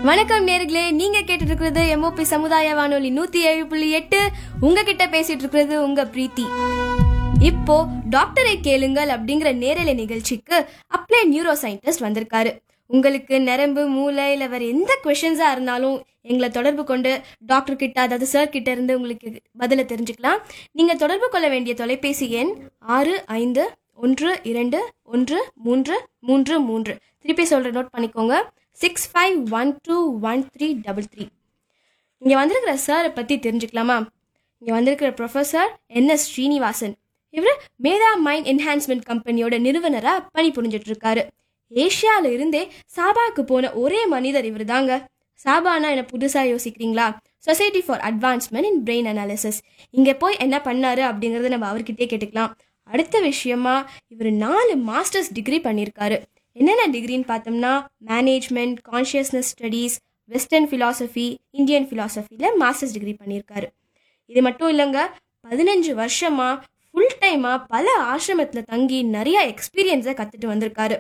வணக்கம் நேர்களே நீங்க கேட்டுட்டு இருக்கிறது எம்ஓபி சமுதாய வானொலி நூத்தி ஏழு புள்ளி எட்டு உங்ககிட்ட பேசிட்டு இருக்கிறது உங்க பிரீத்தி இப்போ டாக்டரை கேளுங்கள் அப்படிங்கிற நேரலை நிகழ்ச்சிக்கு அப்ளை நியூரோ சயின்டிஸ்ட் வந்திருக்காரு உங்களுக்கு நரம்பு மூளை இல்ல வேற எந்த கொஷின்ஸா இருந்தாலும் எங்களை தொடர்பு கொண்டு டாக்டர் கிட்ட அதாவது சார் கிட்ட இருந்து உங்களுக்கு பதில தெரிஞ்சுக்கலாம் நீங்க தொடர்பு கொள்ள வேண்டிய தொலைபேசி எண் ஆறு ஐந்து ஒன்று இரண்டு ஒன்று மூன்று மூன்று மூன்று திருப்பி சொல்ற நோட் பண்ணிக்கோங்க six five one two one three double three இங்கே வந்திருக்கிற சாரை பற்றி தெரிஞ்சுக்கலாமா இங்கே வந்திருக்கிற ப்ரொஃபஸர் என் எஸ் ஸ்ரீனிவாசன் இவர் மேதா மைண்ட் என்ஹான்ஸ்மெண்ட் கம்பெனியோட நிறுவனராக பணிபுரிஞ்சிட்டு இருக்காரு ஏஷியால இருந்தே சாபாக்கு போன ஒரே மனிதர் இவர் தாங்க சாபானா என்ன புதுசாக யோசிக்கிறீங்களா society for advancement in brain analysis இங்கே போய் என்ன பண்ணாரு அப்படிங்கிறத நம்ம அவர்கிட்டயே கேட்டுக்கலாம் அடுத்த விஷயமா இவர் நாலு மாஸ்டர்ஸ் டிகிரி பண்ணியிருக்காரு என்னென்ன டிகிரின்னு பார்த்தோம்னா management consciousness studies western philosophy Indian ஃபிலாசபியில் மாஸ்டர்ஸ் டிகிரி பண்ணியிருக்காரு இது மட்டும் இல்லைங்க பதினஞ்சு வருஷமா ஃபுல் டைமாக பல ஆசிரமத்தில் தங்கி நிறைய எக்ஸ்பீரியன்ஸை கற்றுட்டு வந்திருக்காரு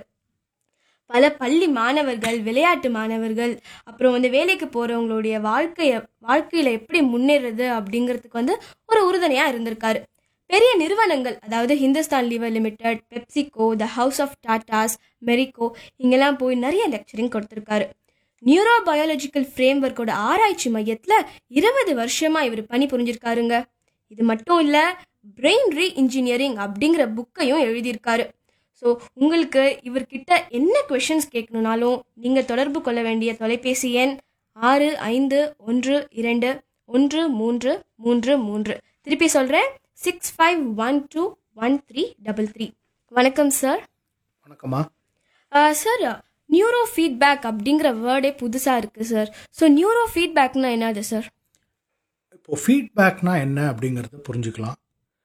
பல பள்ளி மாணவர்கள் விளையாட்டு மாணவர்கள் அப்புறம் வந்து வேலைக்கு போகிறவங்களுடைய வாழ்க்கைய வாழ்க்கையில் எப்படி முன்னேறது அப்படிங்கிறதுக்கு வந்து ஒரு உறுதுணையாக இருந்திருக்காரு பெரிய நிறுவனங்கள் அதாவது Hindustan Lever limited PepsiCo the house of Tatas Marico இங்கெல்லாம் போய் நிறைய லெக்சரிங் கொடுத்துருக்காரு நியூரோ பயாலஜிக்கல் ஃப்ரேம் ஒர்க்கோட ஆராய்ச்சி மையத்தில் இருபது வருஷமா இவர் பணி புரிஞ்சிருக்காருங்க இது மட்டும் இல்லை பிரெயின் ரீ இன்ஜினியரிங் அப்படிங்கிற புக்கையும் எழுதியிருக்காரு ஸோ உங்களுக்கு இவர்கிட்ட என்ன கொஷின்ஸ் கேட்கணுனாலும் நீங்கள் தொடர்பு கொள்ள வேண்டிய தொலைபேசி எண் ஆறு ஐந்து ஒன்று இரண்டு ஒன்று மூன்று மூன்று மூன்று திருப்பி சொல்கிறேன் six five one two one three double three வணக்கம் சார் வணக்கம்மா சார் நியூரோ ஃபீட்பேக் அப்படிங்கிற வேர்டே புதுசாக இருக்குது சார் ஸோ நியூரோ ஃபீட்பேக்னா என்னது சார் இப்போ ஃபீட்பேக்னா என்ன அப்படிங்கிறத புரிஞ்சுக்கலாம்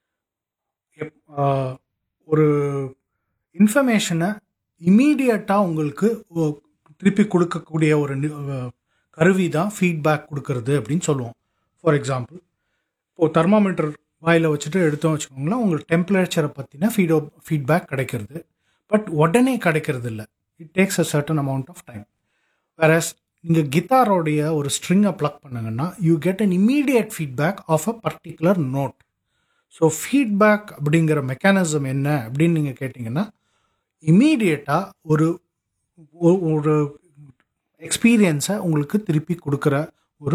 எப் ஆ, ஒரு இன்ஃபர்மேஷனை இமீடியட்டாக உங்களுக்கு ஒ- திருப்பி கொடுக்கக்கூடிய ஒரு நி- அ, கருவி தான் ஃபீட்பேக் கொடுக்கறது அப்படின்னு சொல்லுவோம் ஃபார் எக்ஸாம்பிள் இப்போது தெர்மாமீட்டர் வாயில் வச்சுட்டு எடுத்தோம் வச்சுக்கோங்களேன் உங்களுக்கு டெம்பரேச்சரை பற்றின ஃபீடோ ஃபீட்பேக் கிடைக்கிறது பட் உடனே கிடைக்கிறது இல்லை it takes a certain amount of time whereas நீங்கள் கிட்டாரோடைய ஒரு ஸ்ட்ரிங்கை ப்ளக் பண்ணுங்கன்னா you get an immediate feedback of a particular note so feedback அப்படிங்கிற மெக்கானிசம் என்ன அப்படின்னு நீங்கள் கேட்டிங்கன்னா இமீடியட்டாக ஒரு ஒ- ஒரு எக்ஸ்பீரியன்ஸை உங்களுக்கு திருப்பி கொடுக்குற ஒரு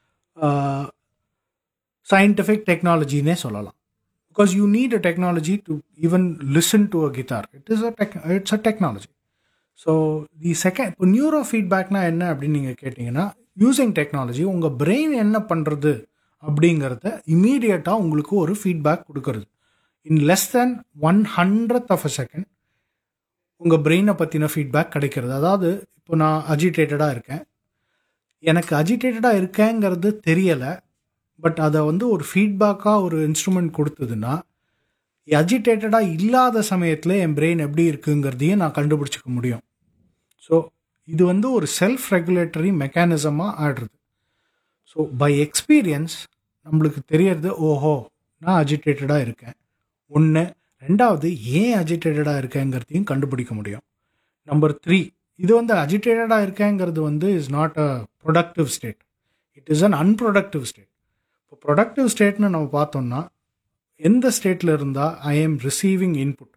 சயின்டிஃபிக் டெக்னாலஜினே சொல்லலாம் because you need a technology to even listen to a guitar it is a tech it's a technology so the second இப்போ நியூரோ ஃபீட்பேக்னா என்ன அப்படின்னு நீங்கள் கேட்டிங்கன்னா யூசிங் டெக்னாலஜி உங்கள் பிரெயின் என்ன பண்ணுறது அப்படிங்கிறத இமீடியட்டாக உங்களுக்கு ஒரு ஃபீட்பேக் கொடுக்கறது in less than one hundred of a second உங்கள் பிரெயினை பற்றின ஃபீட்பேக் கிடைக்கிறது அதாவது இப்போ நான் அஜிடேட்டடாக இருக்கேன் எனக்கு அஜிடேட்டடாக இருக்கேங்கிறது தெரியலை பட் அதை வந்து ஒரு ஃபீட்பேக்காக ஒரு இன்ஸ்ட்ருமெண்ட் கொடுத்ததுன்னா அஜிடேட்டடாக இல்லாத சமயத்தில் என் பிரெயின் எப்படி இருக்குங்கிறதையும் நான் கண்டுபிடிச்சிக்க முடியும் ஸோ இது வந்து ஒரு செல்ஃப் ரெகுலேட்டரி மெக்கானிசமாக ஆடுறது ஸோ பை எக்ஸ்பீரியன்ஸ் நம்மளுக்கு தெரியறது ஓஹோ நான் அஜிடேட்டடாக இருக்கேன் ஒன்று ரெண்டாவது ஏன் அஜிடேட்டடாக இருக்கேங்கிறதையும் கண்டுபிடிக்க முடியும் நம்பர் த்ரீ இது வந்து அஜிடேட்டடாக இருக்கேங்கிறது வந்து is not a productive state it is an unproductive state இப்போ ப்ரொடக்டிவ் ஸ்டேட்னு நம்ம பார்த்தோம்னா எந்த ஸ்டேட்டில் இருந்தால் I am receiving input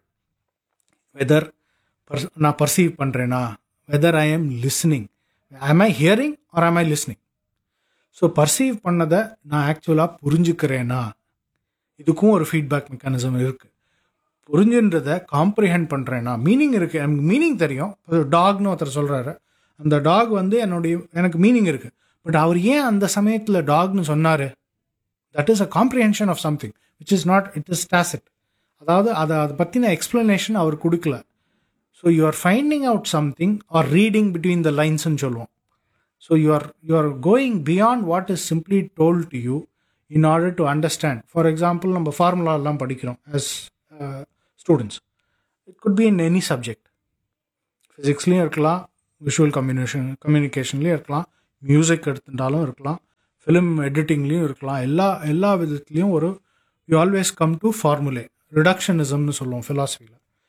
whether நான் பர்சீவ் பண்ணுறேனா whether I am listening am I hearing or am I listening so perceive பண்ணதை நான் ஆக்சுவலாக புரிஞ்சுக்கிறேனா இதுக்கும் ஒரு ஃபீட்பேக் மெக்கானிசம் இருக்குது புரிஞ்சுன்றதை காம்ப்ரிஹெண்ட் பண்ணுறேன்னா மீனிங் இருக்குது எனக்கு மீனிங் தெரியும் டாக்னு ஒருத்தர் சொல்கிறாரு அந்த டாக் வந்து என்னுடைய எனக்கு மீனிங் இருக்குது பட் அவர் ஏன் அந்த சமயத்தில் டாக்னு சொன்னார் that is a comprehension of something which is not it is tacit அதாவது அதை அதை பற்றின எக்ஸ்ப்ளனேஷன் அவர் கொடுக்கல so you are finding out something or reading between the லைன்ஸ்னு சொல்லுவோம் so you are you are going beyond what is simply told to you in order to understand for example நம்ம ஃபார்முலாலாம் படிக்கிறோம் as students it could be in any subject ஃபிசிக்ஸ்லேயும் இருக்கலாம் visual communication கம்யூனிகேஷன்லேயும் இருக்கலாம் music எடுத்துட்டாலும் இருக்கலாம் film எடிட்டிங்லேயும் இருக்கலாம் எல்லா எல்லா விதத்துலேயும் ஒரு you always come to formulae ரிடக்ஷனிசம்னு சொல்லுவோம் ஃபிலாசபியில்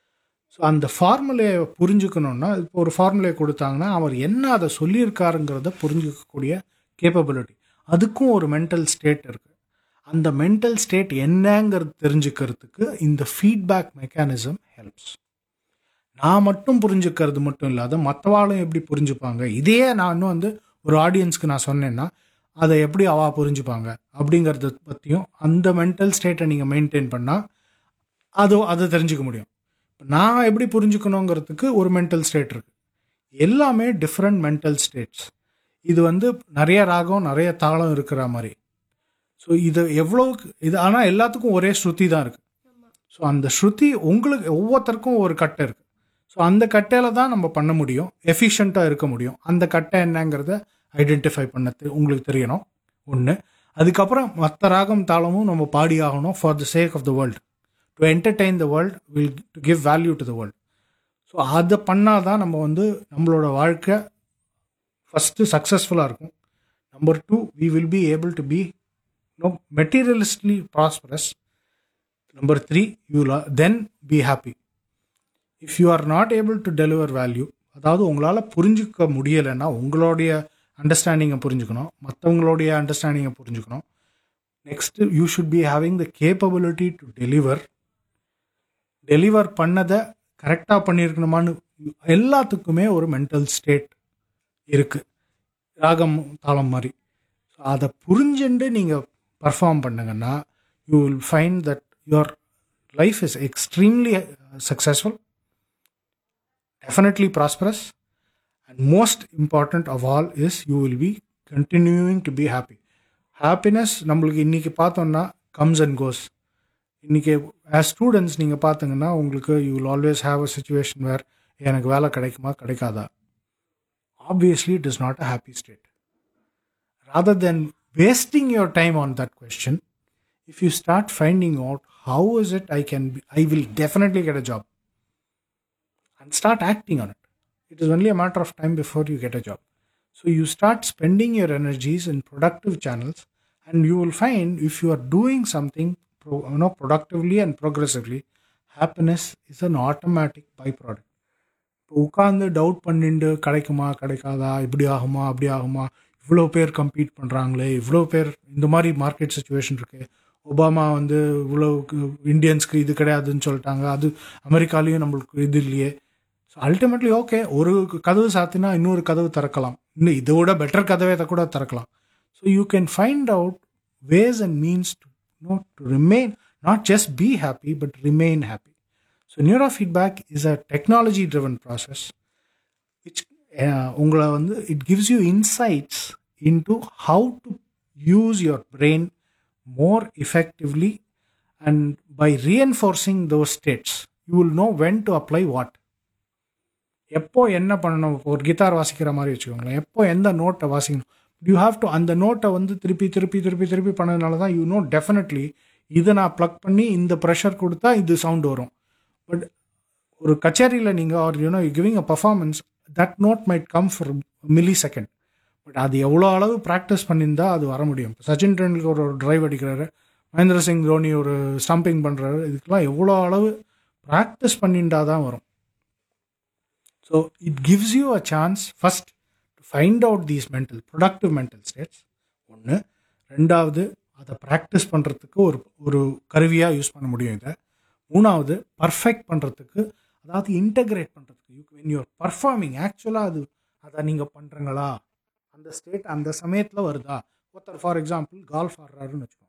ஸோ அந்த ஃபார்முலையை புரிஞ்சுக்கணுன்னா இப்போ ஒரு ஃபார்முலையை கொடுத்தாங்கன்னா அவர் என்ன அதை சொல்லியிருக்காருங்கிறத புரிஞ்சுக்கக்கூடிய கேப்பபிலிட்டி அதுக்கும் ஒரு மென்டல் ஸ்டேட் இருக்குது அந்த மென்டல் ஸ்டேட் என்னங்கிறது தெரிஞ்சுக்கிறதுக்கு இந்த ஃபீட்பேக் மெக்கானிசம் ஹெல்ப்ஸ் நான் மட்டும் புரிஞ்சுக்கிறது மட்டும் இல்லாத மற்றவாளும் எப்படி புரிஞ்சுப்பாங்க இதையே நான் இன்னும் வந்து ஒரு ஆடியன்ஸ்க்கு நான் சொன்னேன்னா அதை எப்படி அவா புரிஞ்சுப்பாங்க அப்படிங்கிறத பற்றியும் அந்த மென்டல் ஸ்டேட்டை நீங்கள் மெயின்டைன் பண்ணால் அது அதை தெரிஞ்சுக்க முடியும் இப்ப நான் எப்படி புரிஞ்சுக்கணுங்கிறதுக்கு ஒரு மென்டல் ஸ்டேட் இருக்குது எல்லாமே டிஃப்ரெண்ட் மென்டல் ஸ்டேட்ஸ் இது வந்து நிறைய ராகம் நிறைய தாளம் இருக்கிற மாதிரி ஸோ இது எவ்வளோ இது ஆனால் எல்லாத்துக்கும் ஒரே ஸ்ருதி தான் இருக்குது ஸோ அந்த ஸ்ருதி உங்களுக்கு ஒவ்வொருத்தருக்கும் ஒரு கட்டை இருக்குது ஸோ அந்த கட்டையில் தான் நம்ம பண்ண முடியும் எஃபிஷியண்ட்டாக இருக்க முடியும் அந்த கட்டை என்னங்கிறத ஐடென்டிஃபை பண்ண தெ- உங்களுக்கு தெரியணும் ஒன்று அதுக்கப்புறம் மற்ற ராகம் தாளமும் நம்ம பாடி ஆகணும் for the sake of the world to entertain the world will to give value to the world so அதை பண்ணால் தான் நம்ம வந்து நம்மளோட வாழ்க்கை ஃபஸ்ட்டு சக்ஸஸ்ஃபுல்லாக இருக்கும் number two we will be able to be no materialistically prosperous number three you then be happy if you are not able to deliver value அதாவது உங்களால் புரிஞ்சுக்க முடியலைன்னா உங்களுடைய அண்டர்ஸ்டாண்டிங்கை புரிஞ்சுக்கணும் மற்றவங்களுடைய அண்டர்ஸ்டாண்டிங்கை புரிஞ்சுக்கணும் next you should be having the capability to deliver deliver பண்ணதை கரெக்டாக பண்ணியிருக்கணுமான்னு எல்லாத்துக்குமே ஒரு மென்டல் ஸ்டேட் இருக்குது ராகம் தாளம் மாதிரி ஸோ அதை புரிஞ்சுண்டு நீங்கள் பர்ஃபார்ம் பண்ணுங்கன்னா you will find that your life is extremely successful definitely prosperous and most important of all is you will be continuing to be happy happiness நம்மளுக்கு இன்னைக்கு பார்த்தோம்னா கம்ஸ் அண்ட் கோஸ் இன்னைக்கு ஆஸ் ஸ்டூடெண்ட்ஸ் நீங்கள் பார்த்தீங்கன்னா உங்களுக்கு you will always have a situation where எனக்கு வேலை கிடைக்குமா கிடைக்காதா obviously it is not a happy state rather than wasting your time on that question if you start finding out how is it i can be, i will definitely get a job and start acting on it. It is only a matter of time before you get a job. So you start spending your energies in productive channels, and you will find if you are doing something pro, you know, productively and progressively, happiness is an automatic byproduct. இப்போ உட்காந்து doubt பண்ணிட்டு கிடைக்குமா கிடைக்காதா இப்படி ஆகுமா அப்படி ஆகுமா இவ்வளோ பேர் கம்பீட் பண்ணுறாங்களே இவ்வளோ பேர் இந்த மாதிரி மார்க்கெட் சுச்சுவேஷன் இருக்குது ஒபாமா வந்து இவ்வளோ இந்தியன்ஸ்க்கு இது கிடையாதுன்னு சொல்லிட்டாங்க அது அமெரிக்காலேயும் நம்மளுக்கு இது இல்லையே ஸோ அல்டிமேட்லி ஓகே ஒரு கதவு சாத்தினா இன்னொரு கதவு திறக்கலாம் இன்னும் இதோட பெட்டர் கதவை த கூட திறக்கலாம் so you can find out ways and means to no to remain not just be happy but remain happy so neuro feedback is a technology driven process which உங்களை வந்து it gives you insights into how to use your brain more effectively and by reinforcing those states you will know when to apply what எப்போ என்ன பண்ணணும் ஒரு guitar வாசிக்கிற மாதிரி வச்சுக்கோங்களேன் எப்போ எந்த நோட்டை வாசிக்கணும் யூ ஹாவ் டு அந்த நோட்டை வந்து திருப்பி திருப்பி திருப்பி திருப்பி பண்ணதுனால தான் யூ நோ டெஃபினெட்லி இதை நான் ப்ளக் பண்ணி இந்த ப்ரெஷர் கொடுத்தா இது சவுண்ட் வரும் பட் ஒரு கச்சேரியில் நீங்கள் are you know giving a performance that note might come for millisecond but அது எவ்வளோ அளவு ப்ராக்டிஸ் பண்ணியிருந்தா அது வர முடியும் இப்போ சச்சின் டெண்டுல்கர் ஒரு டிரைவ் அடிக்கிறாரு மகேந்திர சிங் தோனி ஒரு ஸ்டம்பிங் பண்ணுறாரு இதுக்கெல்லாம் எவ்வளோ அளவு ப்ராக்டிஸ் பண்ணிண்டா தான் வரும் so it gives you a chance first to find out these mental productive mental states ஒன்று ரெண்டாவது அதை ப்ராக்டிஸ் பண்ணுறதுக்கு ஒரு ஒரு கருவியாக யூஸ் பண்ண முடியும் இதை மூணாவது பர்ஃபெக்ட் பண்ணுறதுக்கு அதாவது இன்டகிரேட் பண்ணுறதுக்கு யூ வென் யூஆர் பர்ஃபார்மிங் ஆக்சுவலாக அது அதை நீங்கள் பண்ணுறீங்களா அந்த ஸ்டேட் அந்த சமயத்தில் வருதா ஒருத்தர் ஃபார் எக்ஸாம்பிள் கால்ஃப் ஆடுறாருன்னு வச்சுக்கோங்க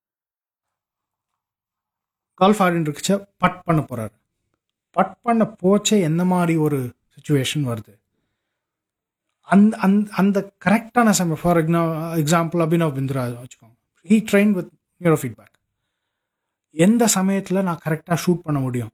கால்ஃப் ஆடின்னு இருக்குச்ச பட் பண்ண போகிறாரு பட் பண்ண போச்சே எந்த மாதிரி ஒரு சுச்சுவேஷன் வருது அந்த அந்த அந்த கரெக்டான சமயம் ஃபார் எக்ஸாம்பிள் அபினவ் பிந்த்ரா வச்சுக்கோங்க he train with neuro feedback எந்த சமயத்தில் நான் கரெக்டாக ஷூட் பண்ண முடியும்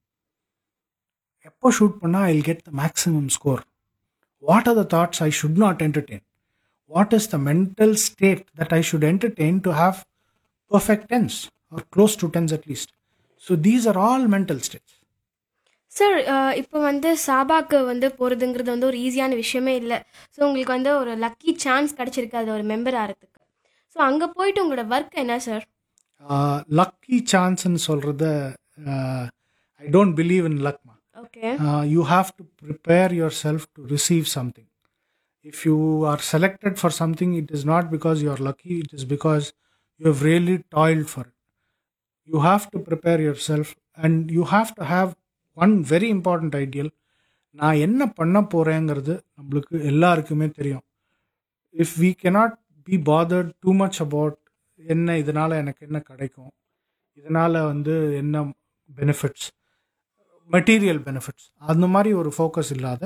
எப்போ ஷூட் பண்ணால் I get the maximum score what are the thoughts I should not entertain? What is the mental state that I should entertain to have perfect tense or close to tense at least? So these are all mental states. Sir இப்போ வந்து சாபாக்கு வந்து போகிறதுங்கிறது வந்து ஒரு ஈஸியான விஷயமே இல்லை so உங்களுக்கு வந்து ஒரு லக்கி சான்ஸ் கிடச்சிருக்கு அது ஒரு மெம்பர் ஆகிறதுக்கு ஸோ அங்கே போயிட்டு உங்களோட ஒர்க் என்ன சார் லக்கி சான்ஸ்ன்னு சொல்கிறத ஐ டோன்ட் பிலீவ் இன் லக்மா okay uh, you have to prepare yourself to receive something. If you are selected for something, it is not because you are lucky, it is because you have really toiled for it. You have to prepare yourself and you have to have one very important ideal. நான் என்ன பண்ண போகிறேங்கிறது நம்மளுக்கு எல்லாருக்குமே தெரியும் if we cannot be bothered too much about என்ன இதனால் எனக்கு என்ன கிடைக்கும் இதனால் வந்து என்ன பெனிஃபிட்ஸ் மெட்டீரியல் பெனிஃபிட்ஸ் அந்த மாதிரி ஒரு ஃபோக்கஸ் இல்லாத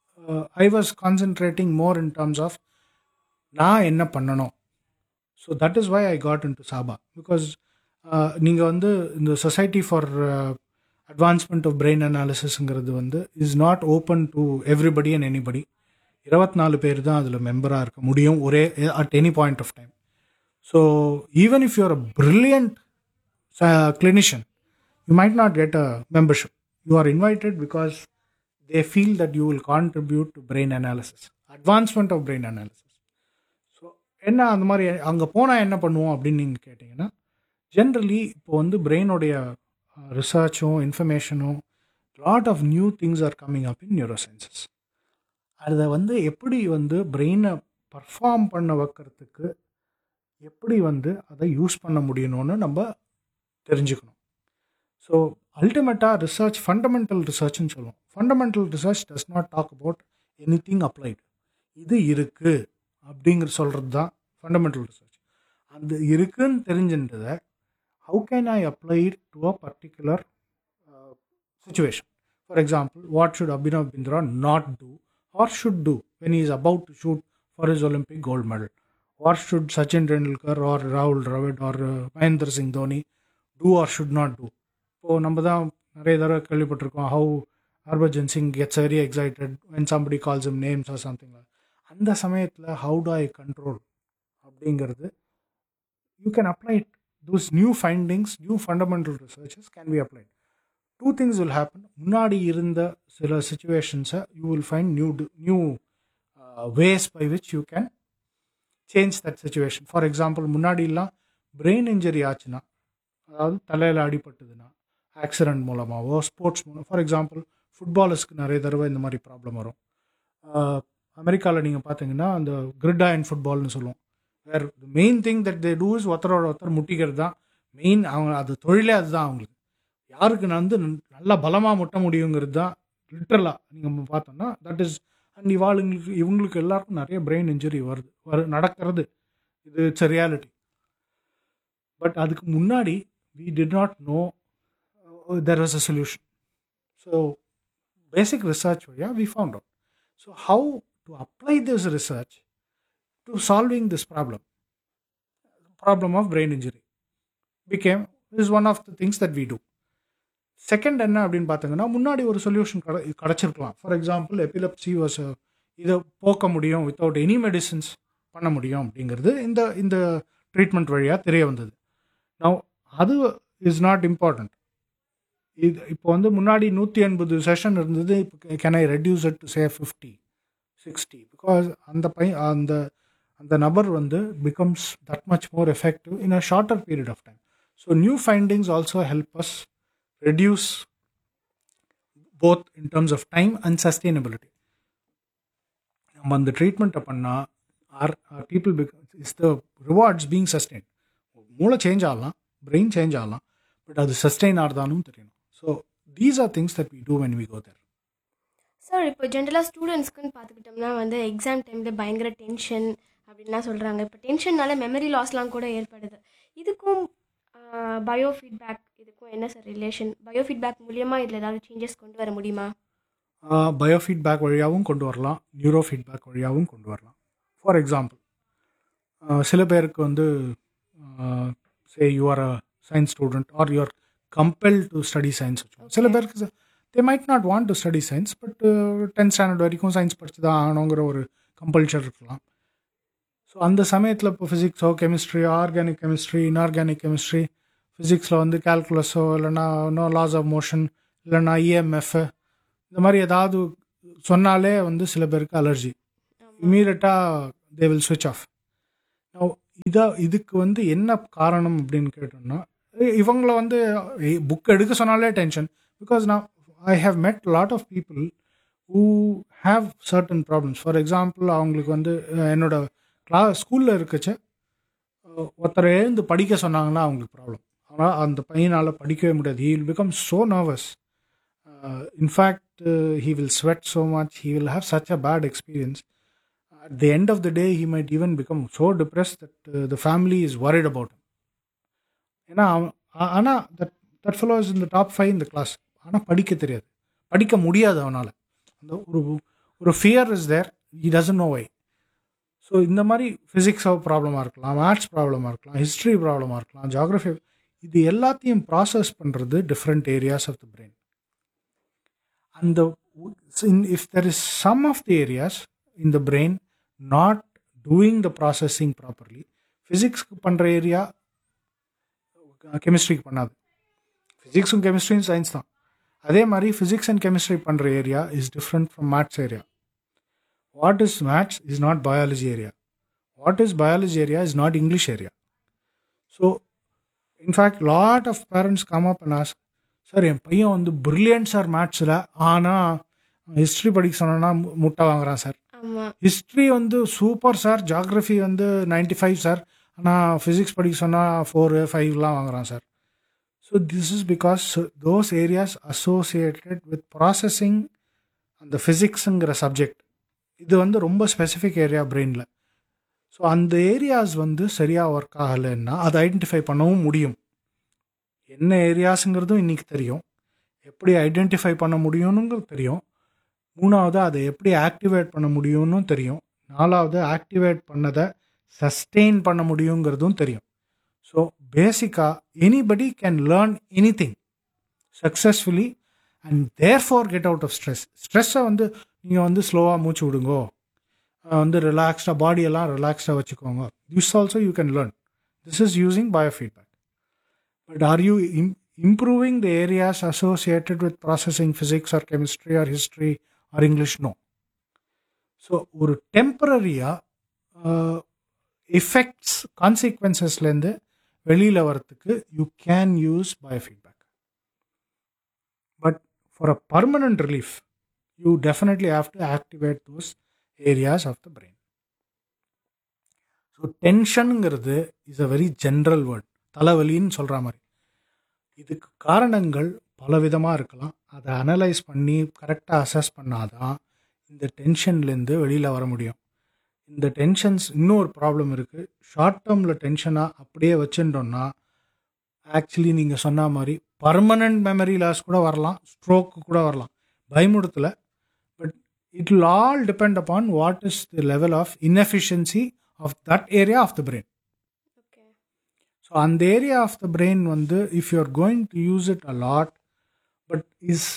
I was concentrating more in terms of நான் என்ன பண்ணணும் so that is why I got into SABA because நீங்கள் வந்து இந்த society for advancement of brain அனாலிசிஸ்ங்கிறது வந்து is not open to everybody and anybody இருபத்தி நாலு பேர் தான் அதில் மெம்பராக இருக்க முடியும் ஒரே at any point of time so even if you're a brilliant clinician, you might not get a membership. You are invited because they feel that you will contribute to brain analysis, advancement of brain analysis. So என்ன அந்த மாதிரி அங்கே போனால் என்ன பண்ணுவோம் அப்படின்னு நீங்கள் கேட்டிங்கன்னா ஜென்ரலி இப்போ வந்து பிரெயினுடைய ரிசர்ச்சும் இன்ஃபர்மேஷனும் lot of new things are coming up in neuro sciences அதை வந்து எப்படி வந்து பிரெயினை பர்ஃபார்ம் பண்ண வைக்கிறதுக்கு எப்படி வந்து அதை யூஸ் பண்ண முடியணும்னு நம்ம தெரிஞ்சுக்கணும் ஸோ அல்டிமேட்டாக ரிசர்ச் ஃபண்டமெண்டல் ரிசர்ச்னு சொல்லுவோம் fundamental research does not talk about anything applied இது இருக்குது அப்படிங்கிற சொல்கிறது தான் ஃபண்டமெண்டல் ரிசர்ச் அந்த இருக்குன்னு தெரிஞ்சுன்றதை how can I apply to a particular situation for example what should Abhinav Bindra not do or should do when is about to shoot for is Olympic gold medal or should Sachin Tendulkar or ராகுல் Dravid or Mahendra Singh Dhoni do or should not do இப்போது நம்ம தான் நிறைய தடவை கேள்விப்பட்டிருக்கோம் how Harbhajan Singh gets very excited when somebody calls him names or something அந்த சமயத்தில் how to I control அப்படிங்கிறது you can apply those new findings new fundamental researches can be applied to things will happen முன்னாடி இருந்த சில சுச்சுவேஷன்ஸை you will find new new ways by which you can change that situation for example முன்னாடிலாம் brain injury ஆச்சுன்னா அதாவது தலையில் அடிபட்டதுன்னா accident மூலமாகவோ ஸ்போர்ட்ஸ் மூலம் ஃபார் எக்ஸாம்பிள் ஃபுட்பாலர்ஸ்க்கு நிறைய தடவை இந்த மாதிரி ப்ராப்ளம் வரும் அமெரிக்காவில் நீங்கள் பார்த்தீங்கன்னா அந்த கிரிட் அயன் ஃபுட்பால்னு சொல்லுவோம் where main thing that they do is ஒருத்தரோட ஒருத்தர் முட்டிக்கிறது தான் மெயின் அவங்க அது தொழிலே அதுதான் அவங்களுக்கு யாருக்கு நான் வந்து நல்லா பலமாக முட்ட முடியுங்கிறது தான் லிட்ரலாக நீங்கள் பார்த்தோம்னா தட் இஸ் அண்ட் இவாளுங்களுக்கு இவங்களுக்கு எல்லாருக்கும் நிறைய பிரெயின் இன்ஜுரி வருது வரு நடக்கிறது இது இட்ஸ் ரியாலிட்டி பட் அதுக்கு முன்னாடி we did not know there was a solution so basic research வழியாக we found out so how to apply this research to solving this problem problem of brain injury became is one of the things that we do second என்ன அப்படின்னு பார்த்தீங்கன்னா முன்னாடி ஒரு solution கிட கிடச்சிருக்கலாம் for example epilepsy was இதை போக்க முடியும் வித்தவுட் எனி மெடிசின்ஸ் பண்ண முடியும் அப்படிங்கிறது இந்த இந்த ட்ரீட்மெண்ட் வழியாக தெரிய வந்தது நான் அது இஸ் நாட் இம்பார்ட்டண்ட் இது இப்போ வந்து முன்னாடி நூற்றி எண்பது செஷன் இருந்தது இப்போ can I reduce it to say fifty sixty because அந்த பை அந்த அந்த நபர் வந்து becomes that much more effective in a shorter period of time so new findings also help us reduce both in terms of time and sustainability நம்ம அந்த ட்ரீட்மெண்ட்டை பண்ணால் or or people big is the rewards being sustain மூளை change ஆகலாம் brain change ஆகலாம் but அது sustain ஆகுதானும் தெரியணும் so these are things that we do when we go there sir இப்போ ஜென்ரலாக ஸ்டூடெண்ட்ஸ்க்குன்னு பார்த்துக்கிட்டோம்னா வந்து எக்ஸாம் டைமில் பயங்கர டென்ஷன் அப்படின்லாம் சொல்கிறாங்க இப்போ டென்ஷன்னால மெமரி லாஸ்லாம் கூட ஏற்படுது இதுக்கும் பயோ ஃபீட்பேக் இதுக்கும் என்ன சார் ரிலேஷன் பயோ ஃபீட்பேக் மூலியமாக இதில் ஏதாவது சேஞ்சஸ் கொண்டு வர முடியுமா பயோ ஃபீட்பேக் வழியாகவும் கொண்டு வரலாம் நியூரோ ஃபீட்பேக் வழியாகவும் கொண்டு வரலாம் ஃபார் எக்ஸாம்பிள் சில பேருக்கு வந்து say you are a science student or you are compel to study science வச்சுக்கோங்க சில பேருக்கு they might not want to study science but tenth standard வரைக்கும் சயின்ஸ் படித்து தான் ஆகணுங்கிற ஒரு கம்பல்ஷன் இருக்கலாம் ஸோ அந்த சமயத்தில் இப்போ ஃபிசிக்ஸோ chemistry organic chemistry inorganic chemistry ஃபிசிக்ஸில் வந்து கால்குலஸோ இல்லைனா இன்னும் லாஸ் ஆஃப் மோஷன் இல்லைனா இஎம்எஃப் இந்த மாதிரி ஏதாவது சொன்னாலே வந்து சில பேருக்கு அலர்ஜி இமீடியட்டாக தே வில் சுவிச் ஆஃப் இதை இதுக்கு வந்து என்ன காரணம் அப்படின்னு கேட்டோம்னா இவங்கள வந்து புக் எடுக்க சொன்னாலே டென்ஷன் பிகாஸ் நான் I have met lot of people who have certain problems for example அவங்களுக்கு வந்து அஹ், என்னோட கிளா ஸ்கூலில் இருக்கச்ச அஹ், ஒருத்தரை எழுந்து படிக்க சொன்னாங்கன்னா அவங்களுக்கு ப்ராப்ளம் ஆனால் அந்த பையனால் படிக்கவே முடியாது he will become so nervous in fact he will sweat so much he will have such a bad experience at the end of the day he might even become so depressed that uh, the family is worried about him ஏன்னா அவன் ஆ- ஆனா that that fellow is இந்த top five இந்த class ஆனால் படிக்க தெரியாது படிக்க முடியாது அவனால் அந்த ஒரு ஒரு fear is there he doesn't know why so இந்த மாதிரி ஃபிசிக்ஸ் ப்ராப்ளமாக இருக்கலாம் மேத்ஸ் ப்ராப்ளமாக இருக்கலாம் ஹிஸ்ட்ரி ப்ராப்ளமாக இருக்கலாம் ஜாகிரஃபி இது எல்லாத்தையும் ப்ராசஸ் பண்ணுறது different areas of the brain அந்த if there is some of the areas in the brain not doing the processing properly ஃபிசிக்ஸ்க்கு பண்ணுற ஏரியா கெமிஸ்ட்ரிக்கு பண்ணாது ஃபிசிக்ஸும் கெமிஸ்ட்ரியும் சயின்ஸ் தான் அதே மாதிரி ஃபிசிக்ஸ் அண்ட் கெமிஸ்ட்ரி பண்ணுற area is different from maths area what is maths is not biology area what is biology area is not English area so in fact lot of parents come up and ask sir என் பையன் வந்து brilliant sir மேத்ஸில் ஆனால் history படிக்க சொன்னா முட்டை வாங்குறான் sir ஆமா history வந்து சூப்பர் சார் ஜாகிரஃபி வந்து 95 ஃபைவ் சார் ஆனால் ஃபிசிக்ஸ் படிக்க சொன்னால் ஃபோரு ஃபைவ்லாம் வாங்குறான் sir so this is because those areas associated with processing அந்த ஃபிசிக்ஸுங்கிற சப்ஜெக்ட் இது வந்து ரொம்ப ஸ்பெசிஃபிக் ஏரியா பிரெயினில் ஸோ அந்த ஏரியாஸ் வந்து சரியாக ஒர்க் ஆகலைன்னா அதை ஐடென்டிஃபை பண்ணவும் முடியும் என்ன ஏரியாஸுங்கிறதும் இன்னைக்கு தெரியும் எப்படி ஐடென்டிஃபை பண்ண முடியும்னுங்கிறது தெரியும் மூணாவது அதை எப்படி ஆக்டிவேட் பண்ண முடியும்னு தெரியும் நாலாவது ஆக்டிவேட் பண்ணதை சஸ்டெயின் பண்ண முடியுங்கிறதும் தெரியும் ஸோ பேசிக்காக anybody can learn anything successfully and therefore get out of stress ஸ்ட்ரெஸ்ஸை வந்து நீங்கள் வந்து ஸ்லோவாக மூச்சு விடுங்கோ அஹ் வந்து ரிலாக்ஸ்டாக பாடியெல்லாம் ரிலாக்ஸ்டாக வச்சுக்கோங்க this also you can learn this is using biofeedback But are you Im- improving the areas associated with processing physics or chemistry or history or English? No. So ஒரு டெம்பரரியாக எஃபெக்ட்ஸ் கான்சிக்வன்சஸ்லேருந்து வெளியில் வரத்துக்கு you can use biofeedback but for a permanent relief you definitely have to activate those areas of the brain so டென்ஷனுங்கிறது is a very general word தலைவலின்னு சொல்கிற மாதிரி இதுக்கு காரணங்கள் பலவிதமாக இருக்கலாம் அதை அனலைஸ் பண்ணி கரெக்டாக அசஸ் பண்ணாதான் இந்த டென்ஷன்லேருந்து வெளியில் வர முடியும் இந்த டென்ஷன்ஸ் இன்னொரு ப்ராப்ளம் இருக்குது ஷார்ட் டேர்மில் டென்ஷனாக அப்படியே வச்சுட்டோம்னா ஆக்சுவலி நீங்கள் சொன்ன மாதிரி பர்மனன்ட் மெமரி லாஸ் கூட வரலாம் ஸ்ட்ரோக்கு கூட வரலாம் பயமுடுத்தல but it will all depend upon what is the level of inefficiency of that area of the brain okay so அந்த ஏரியா ஆஃப் த பிரெயின் வந்து if you are going to use it a lot but is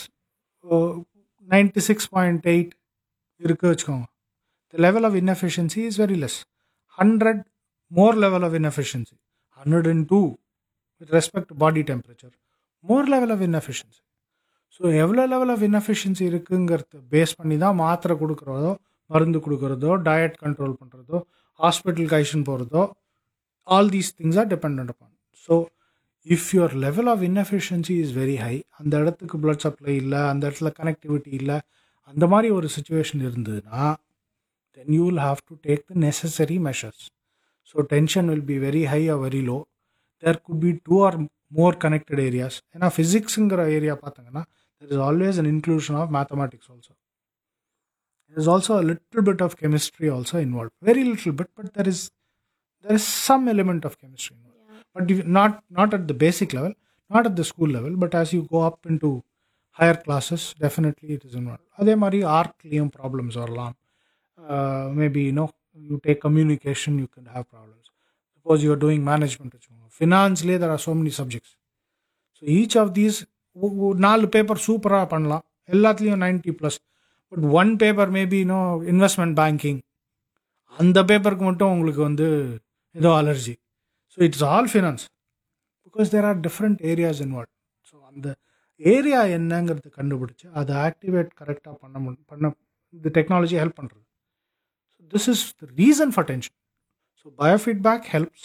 ninety six point eight இருக்கு வச்சுக்கோங்க the level of inefficiency is very less hundred more level of inefficiency hundred and two with respect to body temperature more level of inefficiency so எவ்வளோ level of inefficiency இருக்குங்கிறத base பண்ணி தான் மாத்திரை கொடுக்குறதோ மருந்து கொடுக்குறதோ diet control பண்ணுறதோ ஹாஸ்பிட்டலுக்கு ஐஷன் போகிறதோ all these things are dependent upon so if your level of inefficiency is very high அந்த இடத்துக்கு blood supply இல்லை அந்த இடத்துல கனெக்டிவிட்டி இல்லை அந்த மாதிரி ஒரு சுச்சுவேஷன் இருந்ததுன்னா then you will have to take the necessary measures so tension will be very high or very low there could be two or more connected areas ஏன்னா ஃபிசிக்ஸுங்கிற ஏரியா பார்த்தீங்கன்னா there is always an inclusion of mathematics also there is also a little bit of chemistry also involved very little bit but there is there is some element of chemistry involved but if, not not at the basic level not at the school level but as you go up into higher classes definitely it is involved அதே மாதிரி ஆர்க்லேயும் problems வரலாம் maybe you know you take communication you can have problems suppose you are doing management வச்சுக்கோங்க ஃபினான்ஸ்லேயே there are so many subjects so each of these நாலு paper சூப்பராக பண்ணலாம் எல்லாத்துலேயும் ninety plus but one paper maybe you know investment banking அந்த பேப்பருக்கு மட்டும் உங்களுக்கு வந்து ஏதோ allergy so it's all finance because there are different areas involve so அந்த ஏரியா என்னங்கிறது கண்டுபிடிச்சு அதை ஆக்டிவேட் கரெக்டாக பண்ண முடியும் பண்ண இந்த டெக்னாலஜி ஹெல்ப் பண்ணுறது so this is the reason for tension so biofeedback helps